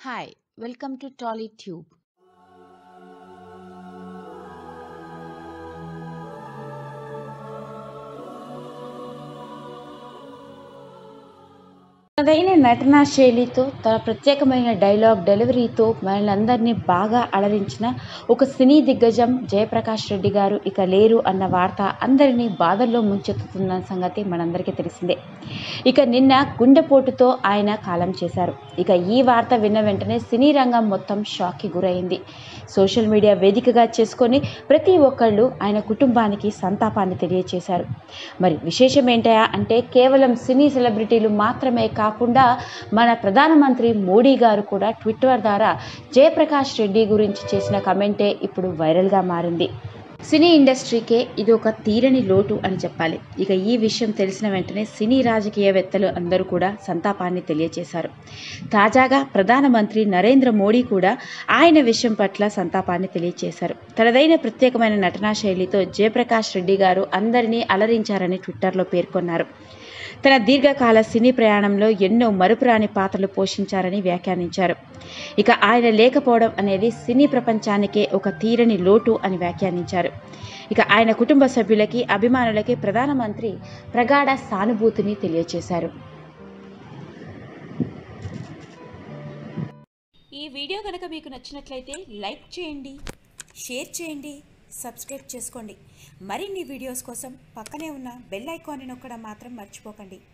Hi, welcome to TollyTube. తనదైన నటనా శైలితో తన ప్రత్యేకమైన డైలాగ్ డెలివరీతో మనలందరినీ బాగా అలరించిన ఒక సినీ దిగ్గజం జయప్రకాష్ రెడ్డి గారు ఇక లేరు అన్న వార్త అందరినీ బాధల్లో ముంచెత్తుతున్న సంగతి మనందరికీ తెలిసిందే ఇక నిన్న గుండెపోటుతో ఆయన కాలం చేశారు ఇక ఈ వార్త విన్న వెంటనే సినీ రంగం మొత్తం షాక్కి గురైంది సోషల్ మీడియా వేదికగా చేసుకొని ప్రతి ఒక్కళ్ళు ఆయన కుటుంబానికి సంతాపాన్ని తెలియచేశారు మరి విశేషం ఏంటయా అంటే కేవలం సినీ సెలబ్రిటీలు మాత్రమే కాకుండా మన ప్రధానమంత్రి మోడీ గారు కూడా ట్విట్టర్ ద్వారా జయప్రకాష్ రెడ్డి గురించి చేసిన కమెంటే ఇప్పుడు వైరల్గా మారింది సినీ ఇండస్ట్రీకే ఇది ఒక తీరని లోటు అని చెప్పాలి ఇక ఈ విషయం తెలిసిన వెంటనే సినీ రాజకీయవేత్తలు అందరూ కూడా సంతాపాన్ని తెలియజేశారు తాజాగా ప్రధానమంత్రి నరేంద్ర మోడీ కూడా ఆయన విషయం పట్ల సంతాపాన్ని తెలియజేశారు తనదైన ప్రత్యేకమైన నటనా శైలితో జయప్రకాష్ రెడ్డి గారు అందరినీ అలరించారని ట్విట్టర్లో పేర్కొన్నారు తన దీర్ఘకాల సినీ ప్రయాణంలో ఎన్నో మరుపురాని పాత్రలు పోషించారని వ్యాఖ్యానించారు ఇక ఆయన లేకపోవడం అనేది సినీ ప్రపంచానికే ఒక తీరని లోటు అని వ్యాఖ్యానించారు ఇక ఆయన కుటుంబ సభ్యులకి అభిమానులకి ప్రధానమంత్రి ప్రగాఢ సానుభూతిని తెలియజేశారు ఈ వీడియో కనుక మీకు నచ్చినట్లయితే లైక్ చేయండి షేర్ చేయండి సబ్స్క్రైబ్ చేసుకోండి మరిన్ని వీడియోస్ కోసం పక్కనే ఉన్న బెల్ ఐకాన్ని నొక్కడం మాత్రం మర్చిపోకండి